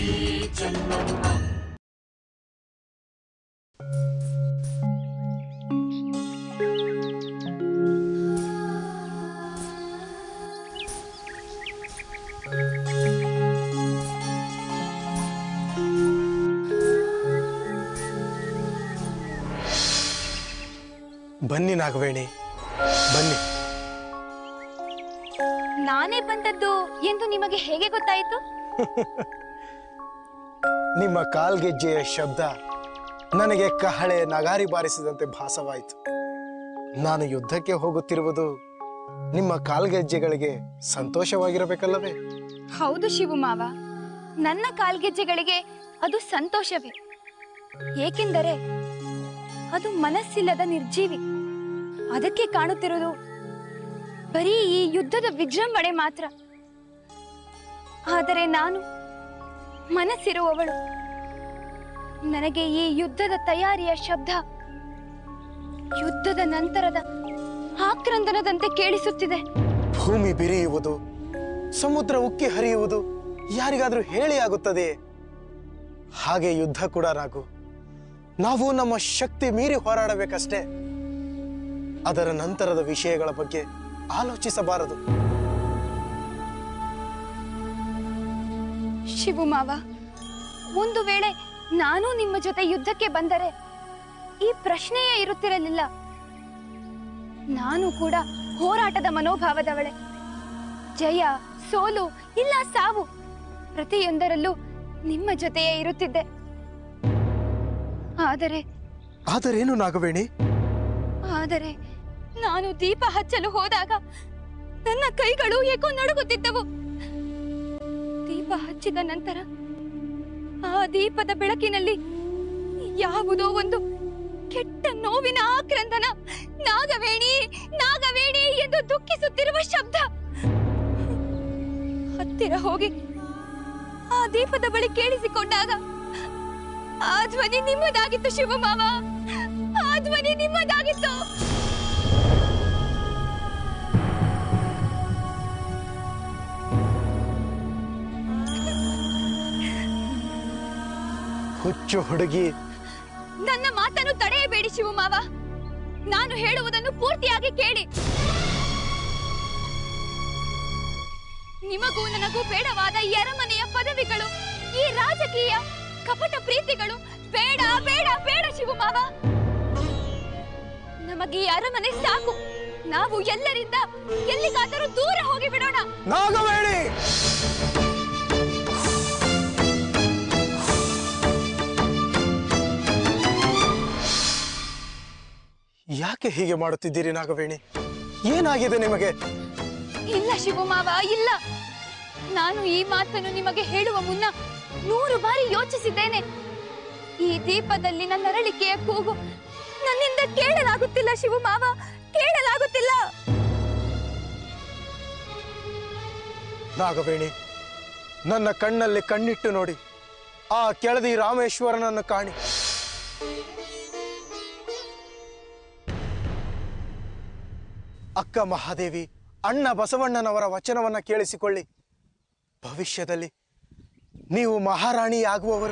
ಬನ್ನಿ ನಾಗವೇಣಿ ಬನ್ನಿ ನಾನೇ ಬಂದದ್ದು ಎಂದು ನಿಮಗೆ ಹೇಗೆ ಗೊತ್ತಾಯಿತು ನಿಮ್ಮ ಕಾಲ್ಗೆಜ್ಜೆಯ ಶಬ್ದ ನನಗೆ ಕಹಳೆ ನಗಾರಿ ಬಾರಿಸಿದಂತೆ ಭಾಸವಾಯಿತು ನಾನು ಯುದ್ಧಕ್ಕೆ ಹೋಗುತ್ತಿರುವುದು ನಿಮ್ಮ ಕಾಲ್ಗೆಜ್ಜೆಗಳಿಗೆ ಸಂತೋಷವಾಗಿರಬೇಕಲ್ಲವೇ ಹೌದು ಶಿವಮಾವ ನನ್ನ ಕಾಲ್ಗೆಜ್ಜೆಗಳಿಗೆ ಅದು ಸಂತೋಷವೇ ಏಕೆಂದರೆ ಅದು ಮನಸ್ಸಿಲ್ಲದ ನಿರ್ಜೀವಿ ಅದಕ್ಕೆ ಕಾಣುತ್ತಿರುವುದು ಬರೀ ಈ ಯುದ್ಧದ ವಿಜೃಂಭಣೆ ಮಾತ್ರ ಆದರೆ ನಾನು ಮನಸ್ಸಿರುವವಳು ನನಗೆ ಈ ಯುದ್ಧದ ತಯಾರಿಯ ಶಬ್ದ ಯುದ್ಧದ ನಂತರದ ಆಕ್ರಂದನದಂತೆ ಕೇಳಿಸುತ್ತಿದೆ ಭೂಮಿ ಬಿರಿಯುವುದು ಸಮುದ್ರ ಉಕ್ಕಿ ಹರಿಯುವುದು ಯಾರಿಗಾದ್ರೂ ಹೇಳಿ ಆಗುತ್ತದೆಯೇ ಹಾಗೆ ಯುದ್ಧ ಕೂಡ ರಾಗು ನಾವು ನಮ್ಮ ಶಕ್ತಿ ಮೀರಿ ಹೋರಾಡಬೇಕಷ್ಟೇ ಅದರ ನಂತರದ ವಿಷಯಗಳ ಬಗ್ಗೆ ಆಲೋಚಿಸಬಾರದು ಶಿವಮಾವ ಒಂದು ವೇಳೆ ನಾನು ನಿಮ್ಮ ಜೊತೆ ಯುದ್ಧಕ್ಕೆ ಬಂದರೆ ಈ ಪ್ರಶ್ನೆಯೇ ಇರುತ್ತಿರಲಿಲ್ಲ ನಾನು ಕೂಡ ಹೋರಾಟದ ಮನೋಭಾವದವಳೆ ಜಯ ಸೋಲು ಇಲ್ಲ ಸಾವು ಪ್ರತಿಯೊಂದರಲ್ಲೂ ನಿಮ್ಮ ಜೊತೆಯೇ ಇರುತ್ತಿದ್ದೆ ಆದರೆ ಆದರೇನು ನಾಗವೇಣಿ ಆದರೆ ನಾನು ದೀಪ ಹಚ್ಚಲು ಹೋದಾಗ ನನ್ನ ಕೈಗಳು ಏಕೋ ನಡುಗುತ್ತಿದ್ದವು ದೀಪ ಹಚ್ಚಿದ ನಂತರ ಆ ದೀಪದ ಬೆಳಕಿನಲ್ಲಿ ಯಾವುದೋ ಒಂದು ಕೆಟ್ಟ ನೋವಿನ ಆಕ್ರಂದನ ನಾಗವೇಣಿ ನಾಗವೇಣಿ ಎಂದು ದುಃಖಿಸುತ್ತಿರುವ ಶಬ್ದ ಹತ್ತಿರ ಹೋಗಿ ಆ ದೀಪದ ಬಳಿ ಕೇಳಿಸಿಕೊಂಡಾಗ ಆ ಧ್ವನಿ ನಿಮ್ಮದಾಗಿತ್ತು ಶಿವಮಾವ ಆ ಧ್ವನಿ ನಿಮ್ಮದಾಗಿತ್ತು ಹುಚ್ಚು ಹುಡುಗಿ ನನ್ನ ಮಾತನ್ನು ತಡೆಯಬೇಡಿ ಶಿವಮಾವ ನಾನು ಹೇಳುವುದನ್ನು ಪೂರ್ತಿಯಾಗಿ ಕೇಳಿ ನಿಮಗೂ ನನಗೂ ಬೇಡವಾದ ಈ ಅರಮನೆಯ ಪದವಿಗಳು ಈ ರಾಜಕೀಯ ಕಪಟ ಪ್ರೀತಿಗಳು ಬೇಡ ಬೇಡ ಬೇಡ ಶಿವಮಾವ ನಮಗೆ ಈ ಅರಮನೆ ಸಾಕು ನಾವು ಎಲ್ಲರಿಂದ ಎಲ್ಲಿಗಾದರೂ ದೂರ ಹೋಗಿ ಬಿಡೋಣ ನಾಗವೇಣಿ ಯಾಕೆ ಹೀಗೆ ಮಾಡುತ್ತಿದ್ದೀರಿ ನಾಗವೇಣಿ ಏನಾಗಿದೆ ನಿಮಗೆ ಇಲ್ಲ ಶಿವಮಾವ ಇಲ್ಲ ನಾನು ಈ ಮಾತನ್ನು ನಿಮಗೆ ಹೇಳುವ ಮುನ್ನ ನೂರು ಬಾರಿ ಯೋಚಿಸಿದ್ದೇನೆ ಈ ದೀಪದಲ್ಲಿ ನನ್ನ ಅರಳಿಕೆಯ ಕೂಗು ನನ್ನಿಂದ ಕೇಳಲಾಗುತ್ತಿಲ್ಲ ಶಿವಮಾವ ಕೇಳಲಾಗುತ್ತಿಲ್ಲ ನಾಗವೇಣಿ ನನ್ನ ಕಣ್ಣಲ್ಲಿ ಕಣ್ಣಿಟ್ಟು ನೋಡಿ ಆ ಕೆಳದಿ ರಾಮೇಶ್ವರನನ್ನು ಕಾಣಿ ಅಕ್ಕ ಮಹಾದೇವಿ ಅಣ್ಣ ಬಸವಣ್ಣನವರ ವಚನವನ್ನ ಕೇಳಿಸಿಕೊಳ್ಳಿ ಭವಿಷ್ಯದಲ್ಲಿ ನೀವು ಮಹಾರಾಣಿ ಆಗುವವರು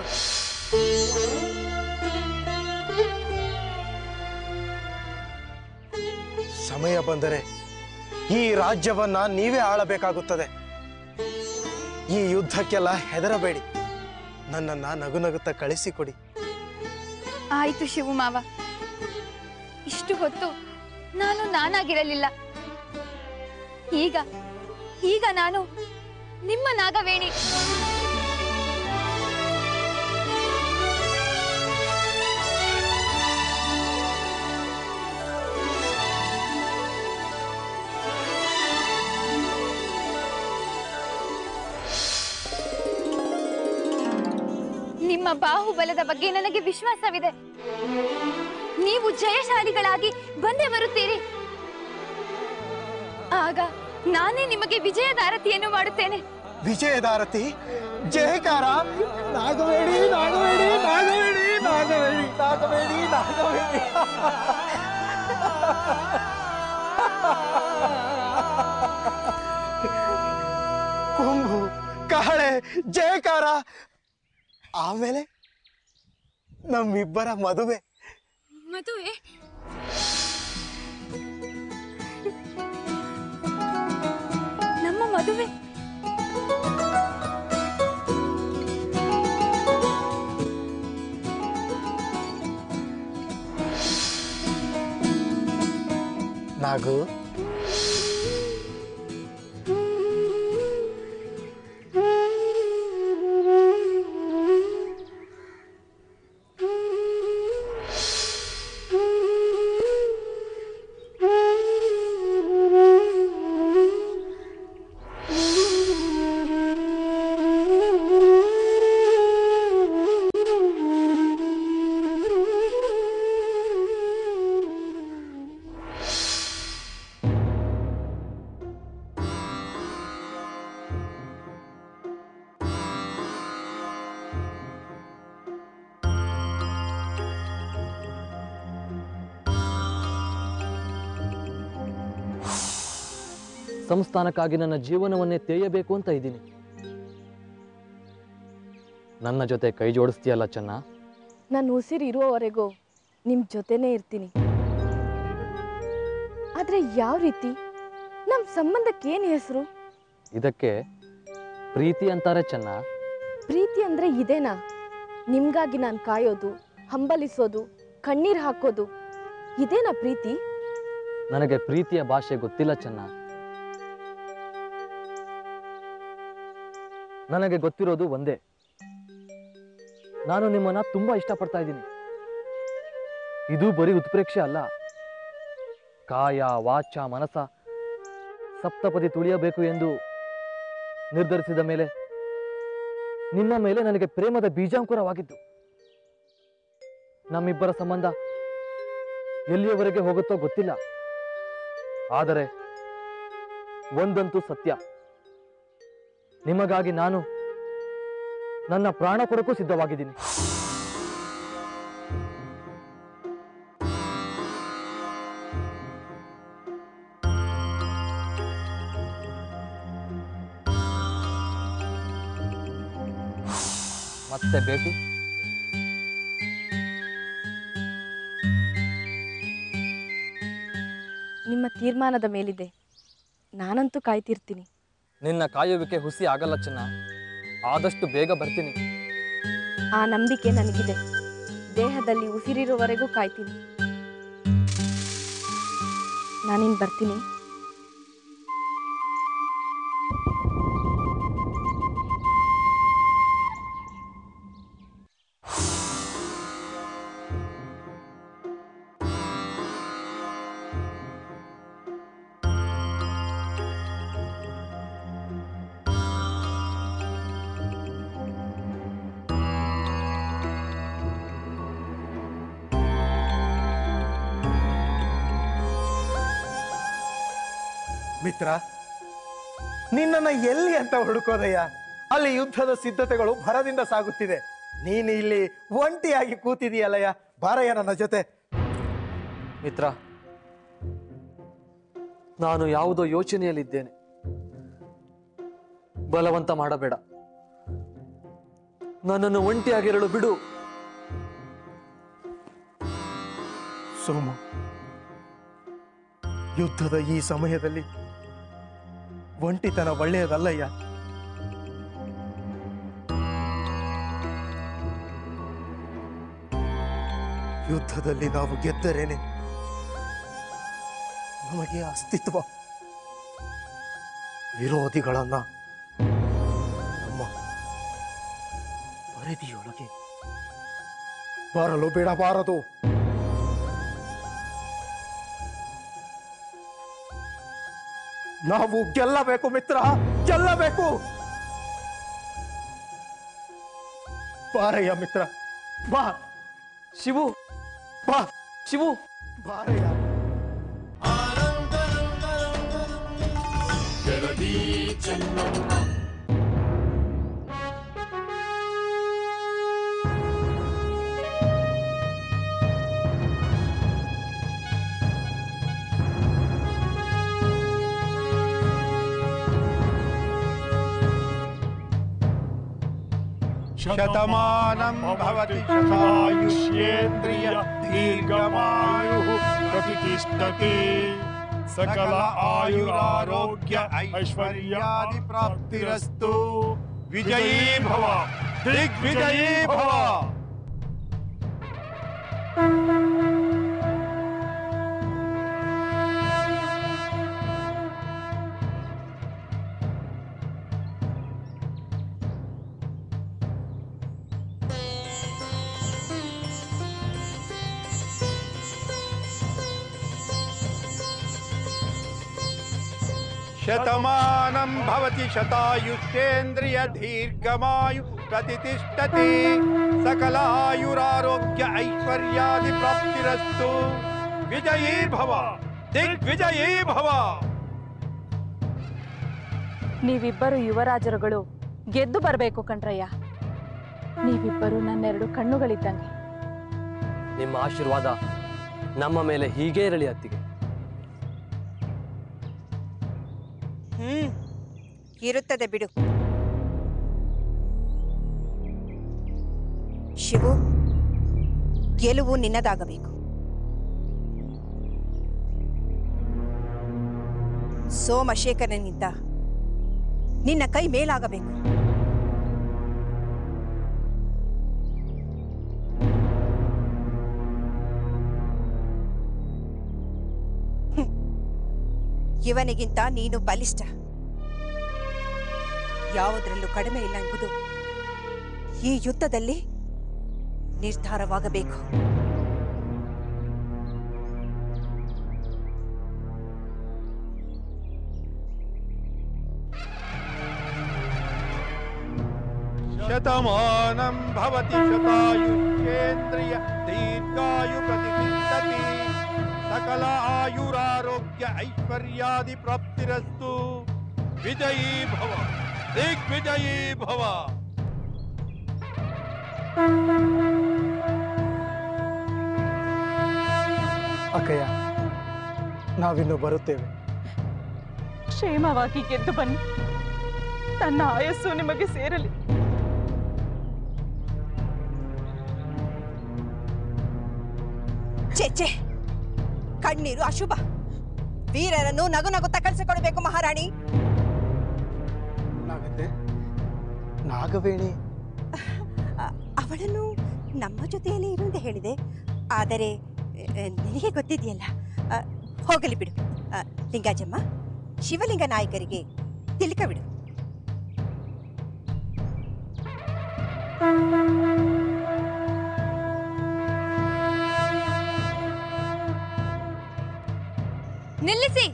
ಸಮಯ ಬಂದರೆ ಈ ರಾಜ್ಯವನ್ನ ನೀವೇ ಆಳಬೇಕಾಗುತ್ತದೆ ಈ ಯುದ್ಧಕ್ಕೆಲ್ಲ ಹೆದರಬೇಡಿ ನನ್ನನ್ನ ನಗು ನಗುತ್ತಾ ಕಳಿಸಿಕೊಡಿ ಆಯ್ತು ಶಿವಮಾವ ಇಷ್ಟು ಹೊತ್ತು ನಾನು ನಾನಾಗಿರಲಿಲ್ಲ ಈಗ ಈಗ ನಾನು ನಿಮ್ಮ ನಾಗವೇಣಿ ನಿಮ್ಮ ಬಾಹುಬಲದ ಬಗ್ಗೆ ನನಗೆ ವಿಶ್ವಾಸವಿದೆ ನೀವು ಜಯಶಾಲಿಗಳಾಗಿ ಬಂದೇ ಬರುತ್ತೀರಿ ಆಗ ನಾನೇ ನಿಮಗೆ ವಿಜಯದಾರತಿಯನ್ನು ಮಾಡುತ್ತೇನೆ ವಿಜಯದಾರತಿ ಜಯಕಾರ ನಾಗವೇಣಿ ನಾಗವೇಣಿ ನಾಗವೇಣಿ ನಾಗವೇಣಿ ನಾಗವೇಣಿ ನಾಗವೇಣಿ ಕೊಂಬು ಕಹಳೆ ಜಯಕಾರ ಆಮೇಲೆ ನಮ್ಮಿಬ್ಬರ ಮದುವೆ ಮದುವೆ ನಮ್ಮ ಮದುವೆ ನಾಗು ಸಂಸ್ಥಾನಕ್ಕಾಗಿ ನನ್ನ ಜೀವನವನ್ನೇ ತೇಯಬೇಕು ಅಂತ ಇದ್ದೀನಿ ನನ್ನ ಜೊತೆ ಕೈ ಜೋಡಿಸ್ತೀಯಲ್ಲ ಚೆನ್ನ ನಾನು ಉಸಿರು ಇರುವವರೆಗೂ ನಿಮ್ಮ ಜೊತೆನೇ ಇರ್ತೀನಿ ಆದರೆ ಯಾವ ರೀತಿ ನಮ್ಮ ಸಂಬಂಧಕ್ಕೆ ಏನು ಹೆಸರು ಇದಕ್ಕೆ ಪ್ರೀತಿ ಅಂತಾರೆ ಚೆನ್ನ ಪ್ರೀತಿ ಅಂದರೆ ಇದೇನಾ ನಿಮ್ಗಾಗಿ ನಾನು ಕಾಯೋದು ಹಂಬಲಿಸೋದು ಕಣ್ಣೀರು ಹಾಕೋದು ಇದೇನಾ ಪ್ರೀತಿ ನನಗೆ ಪ್ರೀತಿಯ ಭಾಷೆ ಗೊತ್ತಿಲ್ಲ ಚೆನ್ನ ನನಗೆ ಗೊತ್ತಿರೋದು ಒಂದೇ ನಾನು ನಿಮ್ಮನ್ನ ತುಂಬಾ ಇಷ್ಟಪಡ್ತಾ ಇದ್ದೀನಿ ಇದು ಬರೀ ಉತ್ಪ್ರೇಕ್ಷೆ ಅಲ್ಲ ಕಾಯ ವಾಚ ಮನಸ ಸಪ್ತಪದಿ ತುಳಿಯಬೇಕು ಎಂದು ನಿರ್ಧರಿಸಿದ ಮೇಲೆ ನಿಮ್ಮ ಮೇಲೆ ನನಗೆ ಪ್ರೇಮದ ಬೀಜಾಂಕುರವಾಗಿತ್ತು ನಮ್ಮಿಬ್ಬರ ಸಂಬಂಧ ಎಲ್ಲಿಯವರೆಗೆ ಹೋಗುತ್ತೋ ಗೊತ್ತಿಲ್ಲ ಆದರೆ ಒಂದಂತೂ ಸತ್ಯ ನಿಮಗಾಗಿ ನಾನು ನನ್ನ ಪ್ರಾಣ ಕೊಡಕ್ಕೂ ಸಿದ್ಧವಾಗಿದ್ದೀನಿ ಮತ್ತೆ ಭೇಟಿ ನಿಮ್ಮ ತೀರ್ಮಾನದ ಮೇಲಿದೆ ನಾನಂತೂ ಕಾಯ್ತಿರ್ತೀನಿ ನಿನ್ನ ಕಾಯುವಿಕೆ ಹುಸಿ ಆಗಲ್ಲ ಚೆನ್ನ ಆದಷ್ಟು ಬೇಗ ಬರ್ತೀನಿ ಆ ನಂಬಿಕೆ ನನಗಿದೆ ದೇಹದಲ್ಲಿ ಉಸಿರಿರುವವರೆಗೂ ಕಾಯ್ತೀನಿ ನಾನಿನ್ ಬರ್ತೀನಿ ಮಿತ್ರ ನಿನ್ನನ್ನ ಎಲ್ಲಿ ಅಂತ ಹುಡುಕೋದಯ್ಯ ಅಲ್ಲಿ ಯುದ್ಧದ ಸಿದ್ಧತೆಗಳು ಭರದಿಂದ ಸಾಗುತ್ತಿದೆ ನೀನು ಇಲ್ಲಿ ಒಂಟಿಯಾಗಿ ಕೂತಿದೀಯಲ್ಲಯ್ಯ ಬಾರಯ್ಯ ನನ್ನ ಜೊತೆ ಮಿತ್ರ ನಾನು ಯಾವುದೋ ಯೋಚನೆಯಲ್ಲಿದ್ದೇನೆ ಬಲವಂತ ಮಾಡಬೇಡ ನನ್ನನ್ನು ಒಂಟಿಯಾಗಿರಲು ಬಿಡು ಸೋಮು ಯುದ್ಧದ ಈ ಸಮಯದಲ್ಲಿ ಒಂಟಿತನ ಒಳ್ಳೆಯದಲ್ಲಯ್ಯ ಯುದ್ಧದಲ್ಲಿ ನಾವು ಗೆದ್ದರೇನೆ ನಮಗೆ ಅಸ್ತಿತ್ವ ವಿರೋಧಿಗಳನ್ನ ನಮ್ಮ ಪರಿಧಿಯೊಳಗೆ ಬರಲು ಬಿಡಬಾರದು ನಾವು ಗೆಲ್ಲಬೇಕು ಮಿತ್ರ ಗೆಲ್ಲಬೇಕು ಬಾರಯ್ಯ ಮಿತ್ರ ಬಾ ಶಿವು ಬಾ ಶಿವು ಬಾರಯ್ಯ शतमानं भवति शतायुष्येन्द्रिय दीर्घमायुः प्रतिष्ठते सकल आयुरारोग्य ऐश्वर्यादिप्राप्तिरस्तु विजयी भव दिग्विजयी भव शतमानं भवति शतायुष्येन्द्रिय दीर्घमायु प्रतिष्ठति सकल आयुरारोग्य ऐश्वर्यादिप्राप्तिरस्तु विजयी भव दिग्विजयी भव ನೀವಿಬ್ಬರು ಯುವರಾಜರುಗಳು ಗೆದ್ದು ಬರಬೇಕು ಕಣ್ರಯ್ಯ ನೀವಿಬ್ಬರು ನನ್ನೆರಡು ಕಣ್ಣುಗಳಿದ್ದಂಗೆ ನಿಮ್ಮ ಆಶೀರ್ವಾದ ನಮ್ಮ ಮೇಲೆ ಹೀಗೇ ಇರಲಿ ಅತ್ತಿಗೆ ಹ್ಮ್ ಇರುತ್ತದೆ ಬಿಡು ಶಿವು ಗೆಲುವು ನಿನ್ನದಾಗಬೇಕು ಸೋಮಶೇಖರನಿಂದ ನಿನ್ನ ಕೈ ಮೇಲಾಗಬೇಕು ಹ್ಮ್. ಇವನಿಗಿಂತ ನೀನು ಬಲಿಷ್ಠ ಯಾವುದರಲ್ಲೂ ಕಡಿಮೆ ಇಲ್ಲ ಎಂಬುದು ಈ ಯುದ್ಧದಲ್ಲಿ ನಿರ್ಧಾರವಾಗಬೇಕು शतमानं भवति शतायुष्येन्द्रिय दीर्घायु प्रतिष्ठति सकल आयुरारोग्य ऐश्वर्यादिप्राप्तिरस्तु विजयी भव दिग्विजयी भव ಅಕ್ಕಯ್ಯ ನಾವಿನ್ನು ಬರುತ್ತೇವೆ ಕ್ಷೇಮವಾಗಿ ಗೆದ್ದು ಬನ್ನಿ ನನ್ನ ಆಯಸ್ಸು ನಿಮಗೆ ಸೇರಲಿ ಛೆ ಛೆ ಕಣ್ಣೀರು ಅಶುಭ ವೀರರನ್ನು ನಗು ನಗುತ್ತಾ ಕಳಿಸಿಕೊಡಬೇಕು ಮಹಾರಾಣಿ ನಾಗತ್ತೆ ನಾಗವೇಣಿ ಅ- ಅವಳನ್ನು ನಮ್ಮ ಜೊತೆಯಲ್ಲಿ ಇರು ಅಂತ ಹೇಳಿದೆ ಆದರೆ ಅ, ನಿನಗೆ ಗೊತ್ತಿದೆಯಲ್ಲ ಅ, ಹೋಗಲಿ ಬಿಡು ಅ, ಲಿಂಗಾಜಮ್ಮ ಶಿವಲಿಂಗ ನಾಯಕರಿಗೆ ತಿಲಕ ಬಿಡು ನಿಲ್ಲಿಸಿ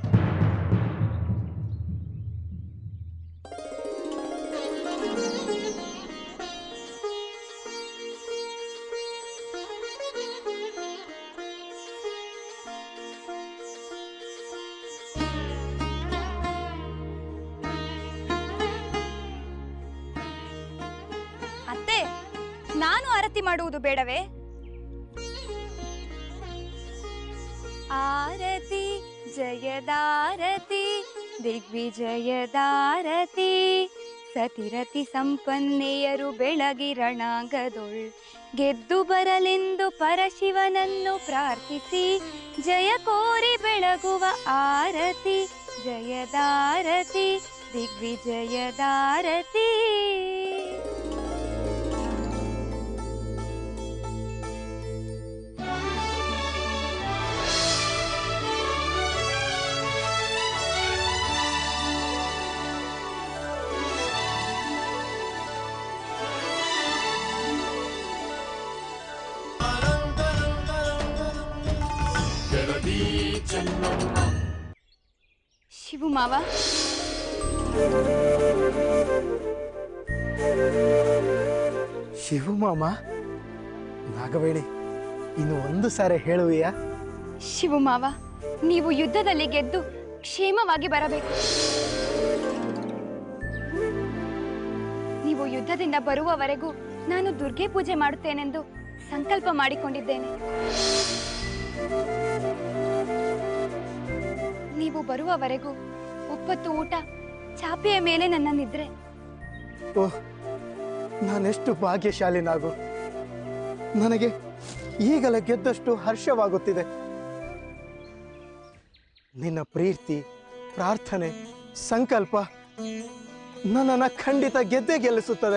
ಅತ್ತೆ ನಾನು ಆರತಿ ಮಾಡುವುದು ಬೇಡವೇ ಆರತಿ ಜಯದಾರತಿ ದಿಗ್ವಿಜಯದಾರತಿ ಸತಿರತಿ ಸಂಪನ್ನೆಯರು ಬೆಳಗಿರಣಾಗದೊಳ್ ಗೆದ್ದು ಬರಲೆಂದು ಪರಶಿವನನ್ನು ಪ್ರಾರ್ಥಿಸಿ ಜಯ ಕೋರಿ ಬೆಳಗುವ ಆರತಿ ಜಯದಾರತಿ ದಿಗ್ವಿಜಯದಾರತಿ ಶಿವು ಮಾವ ಶಿವು ಮಾಮ ನಾಗವೇಣಿ ಇನ್ನು ಒಂದು ಸಾರಿ ಹೇಳುವಿಯಾ ಶಿವು ಮಾವ ನೀವು ಯುದ್ಧದಲ್ಲಿ ಗೆದ್ದು ಕ್ಷೇಮವಾಗಿ ಬರಬೇಕು ನೀವು ಯುದ್ಧದಿಂದ ಬರುವವರೆಗೂ ನಾನು ದುರ್ಗೆ ಪೂಜೆ ಮಾಡುತ್ತೇನೆಂದು ಸಂಕಲ್ಪ ಮಾಡಿಕೊಂಡಿದ್ದೇನೆ ನೀವು ಬರುವವರೆಗೂ ಒಪ್ಪತ್ತು ಊಟ ಚಾಪೆಯ ಮೇಲೆ ನನ್ನ ನಿದ್ರೆ ಓಹ್ ನಾನೆಷ್ಟು ಭಾಗ್ಯಶಾಲಿ ನಾಗು ನನಗೆ ಈಗಲೇ ಗೆದ್ದಷ್ಟು ಹರ್ಷವಾಗುತ್ತಿದೆ ನಿನ್ನ ಪ್ರೀತಿ ಪ್ರಾರ್ಥನೆ ಸಂಕಲ್ಪ ನನ್ನನ್ನು ಖಂಡಿತ ಗೆದ್ದೇ ಗೆಲ್ಲಿಸುತ್ತದೆ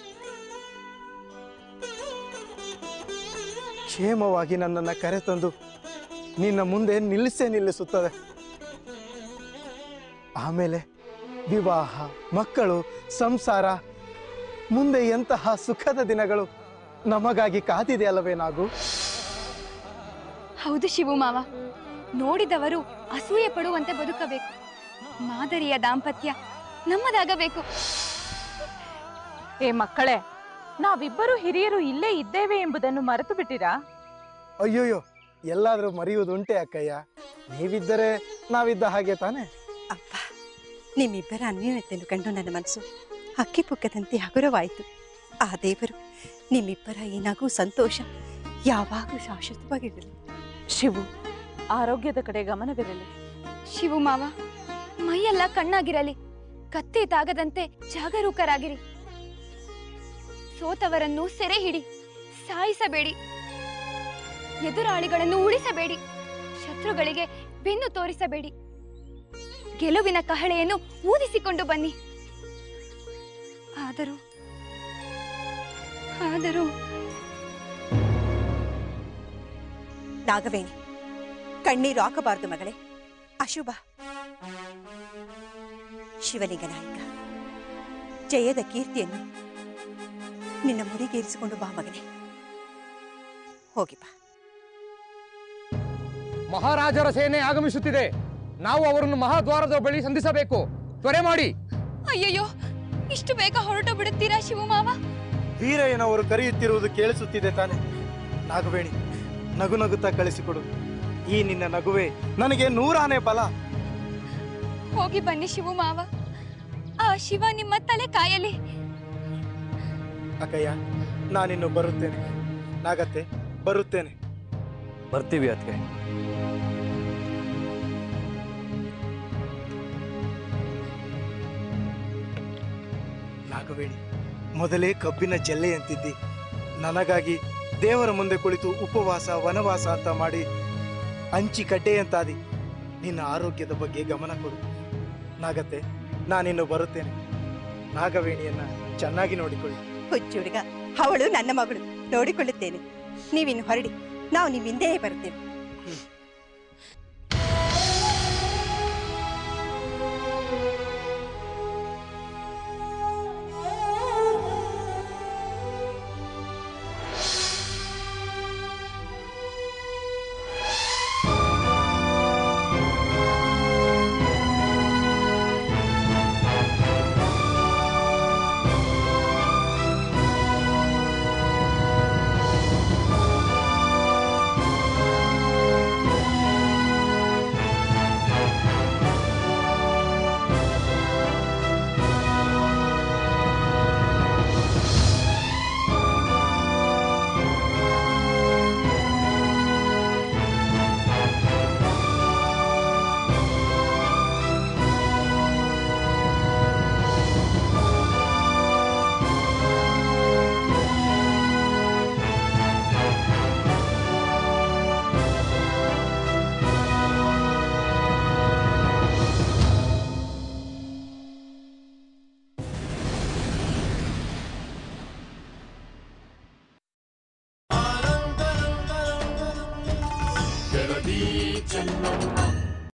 ಕ್ಷೇಮವಾಗಿ ನನ್ನನ್ನು ಕರೆತಂದು ನಿನ್ನ ಮುಂದೆ ನಿಲ್ಲಿಸೇ ನಿಲ್ಲಿಸುತ್ತದೆ ಆಮೇಲೆ ವಿವಾಹ ಮಕ್ಕಳು ಸಂಸಾರ ಮುಂದೆ ಎಂತಹ ಸುಖದ ದಿನಗಳು ನಮಗಾಗಿ ಕಾದಿದೆ ಅಲ್ಲವೇ ನಾವು ಹೌದು ಶಿವು ಮಾವ ನೋಡಿದವರು ಅಸೂಯೆ ಪಡುವಂತೆ ಬದುಕಬೇಕು ಮಾದರಿಯ ದಾಂಪತ್ಯ ನಮ್ಮದಾಗಬೇಕು ಏ ಮಕ್ಕಳೇ ನಾವಿಬ್ಬರು ಹಿರಿಯರು ಇಲ್ಲೇ ಇದ್ದೇವೆ ಎಂಬುದನ್ನು ಮರೆತು ಬಿಟ್ಟಿರಾ ಅಯ್ಯೋಯ್ಯೋ ಎಲ್ಲಾದ್ರೂ ಮರೆಯುವುದುಂಟೆ ಅಕ್ಕಯ್ಯ ನೀವಿದ್ದರೆ ನಾವಿದ್ದ ಹಾಗೆ ತಾನೆ ಅಪ್ಪ ನಿಮ್ಮಿಬ್ಬರ ಅನ್ಯೋನ್ಯತೆಯನ್ನು ಕಂಡು ನನ್ನ ಮನಸ್ಸು ಹಕ್ಕಿ ಪುಕ್ಕದಂತೆ ಹಗುರವಾಯಿತು ಆ ದೇವರು ನಿಮ್ಮಿಬ್ಬರ ಈ ನಗು ಸಂತೋಷ ಯಾವಾಗಲೂ ಶಾಶ್ವತವಾಗಿರಲಿ ಶಿವು ಆರೋಗ್ಯದ ಕಡೆ ಗಮನವಿರಲಿ ಶಿವು ಮಾವ ಮೈಯೆಲ್ಲ ಕಣ್ಣಾಗಿರಲಿ ಕತ್ತಿ ತಾಗದಂತೆ ಜಾಗರೂಕರಾಗಿರಿ ಸೋತವರನ್ನು ಸೆರೆ ಹಿಡಿ ಸಾಯಿಸಬೇಡಿ ಎದುರಾಳಿಗಳನ್ನು ಉಳಿಸಬೇಡಿ ಶತ್ರುಗಳಿಗೆ ಬೆನ್ನು ತೋರಿಸಬೇಡಿ ಗೆಲುವಿನ ಕಹಳೆಯನ್ನು ಊದಿಸಿಕೊಂಡು ಬನ್ನಿ ಆದರೂ ಆದರೂ ನಾಗವೇಣಿ ಕಣ್ಣೀರು ಹಾಕಬಾರದು ಮಗಳೇ ಅಶುಭ ಶಿವಲಿಂಗ ನಾಯಕ ಜಯದ ಕೀರ್ತಿಯನ್ನು ನಿನ್ನ ಮುಡಿಗೇರಿಸಿಕೊಂಡು ಬಾ ಮಗನೇ ಹೋಗಿ ಬಾ ಮಹಾರಾಜರ ಸೇನೆ ಆಗಮಿಸುತ್ತಿದೆ ನಾವು ಅವರನ್ನು ಮಹಾದ್ವಾರದ ಬಳಿ ಸಂಧಿಸಬೇಕು ತ್ವರೆ ಮಾಡಿ ಅಯ್ಯಯ್ಯೋ ಇಷ್ಟು ಬೇಗ ಹೊರಟು ಬಿಡುತ್ತೀರಾ ಶಿವಮಾವ ವೀರಯ್ಯನವರು ಕರೆಯುತ್ತಿರುವುದು ಕೇಳಿಸುತ್ತಿದೆ ತಾನೆ ನಾಗವೇಣಿ ನಗು ನಗುತ್ತಾ ಕಳಿಸಿಕೊಡು ಈ ನಿನ್ನ ನಗುವೆ ನನಗೆ ನೂರಾನೇ ಬಲ ಹೋಗಿ ಬನ್ನಿ ಶಿವಮಾವ ಆ ಶಿವ ನಿಮ್ಮ ತಲೆ ಕಾಯಲಿ ಅಕ್ಕಯ್ಯ ನಾನಿನ್ನು ಬರುತ್ತೇನೆ ನಾಗತ್ತೆ ಬರುತ್ತೇನೆ ಬರ್ತೀವಿ ಅದಕ್ಕೆ ನಾಗವೇಣಿ ಮೊದಲೇ ಕಬ್ಬಿನ ಜಲ್ಲೆ ಅಂತಿದ್ದಿ ನನಗಾಗಿ ದೇವರ ಮುಂದೆ ಕುಳಿತು ಉಪವಾಸ ವನವಾಸ ಅಂತ ಮಾಡಿ ಹಂಚಿ ಕಡ್ಡೆಯಂತಾದಿ ನಿನ್ನ ಆರೋಗ್ಯದ ಬಗ್ಗೆ ಗಮನ ಕೊಡು ನಾಗತ್ತೆ ನಾನಿನ್ನು ಬರುತ್ತೇನೆ ನಾಗವೇಣಿಯನ್ನ ಚೆನ್ನಾಗಿ ನೋಡಿಕೊಳ್ಳಿ ಹುಚ್ಚುಡುಗ ಅವಳು ನನ್ನ ಮಗಳು ನೋಡಿಕೊಳ್ಳುತ್ತೇನೆ ನೀವಿನ್ನು ಹೊರಡಿ ನಾವು ನಿಮ್ಮ ಹಿಂದೆಯೇ ಬರುತ್ತೇವೆ ಜಗದೀ ಚೆನ್ನಮ್ಮ